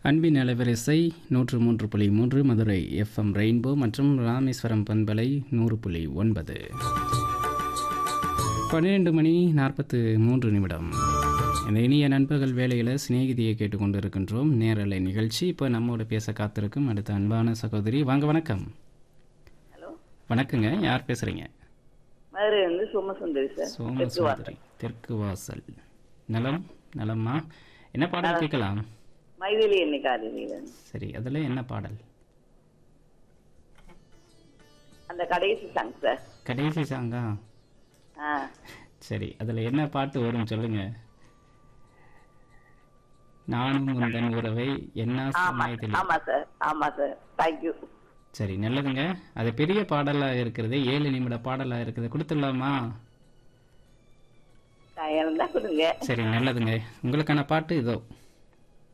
அன்பின் அலைவரிசை நூற்று மூன்று புள்ளி மூன்று மதுரை எஃப்எம் ரெயின்போ மற்றும் ராமேஸ்வரம் பண்பலை நூறு புள்ளி ஒன்பது பன்னிரெண்டு மணி நாற்பத்து மூன்று நிமிடம் இந்த இனிய நண்பர்கள் வேலையில் சிநேகிதியை கேட்டுக்கொண்டு இருக்கின்றோம் நேரலை நிகழ்ச்சி இப்போ நம்மோடு பேச காத்திருக்கும் அடுத்த அன்பான சகோதரி வாங்க வணக்கம் ஹலோ வணக்கங்க யார் பேசுகிறீங்க மதுரை வந்து சோமசுந்தரி சார் சோமசுந்தரி தெற்கு வாசல் நலம் நலம்மா என்ன பாடல் கேட்கலாம் மைதிலி என்னைக்கு அறிவியல் சரி அதில் என்ன பாடல் அந்த கடைசி சாங் சார் கடைசி சாங்கா ஆ சரி அதில் என்ன பாட்டு வரும் சொல்லுங்க நானும் உந்தன் உறவை என்ன ஆமா சமயத்தில் ஆமா சார் ஆமா சார் தேங்க்யூ சரி நல்லதுங்க அது பெரிய பாடலாக இருக்கிறது ஏழு நிமிட பாடலாக இருக்குது கொடுத்துடலாமா இருந்தா கொடுங்க சரி நல்லதுங்க உங்களுக்கான பாட்டு இதோ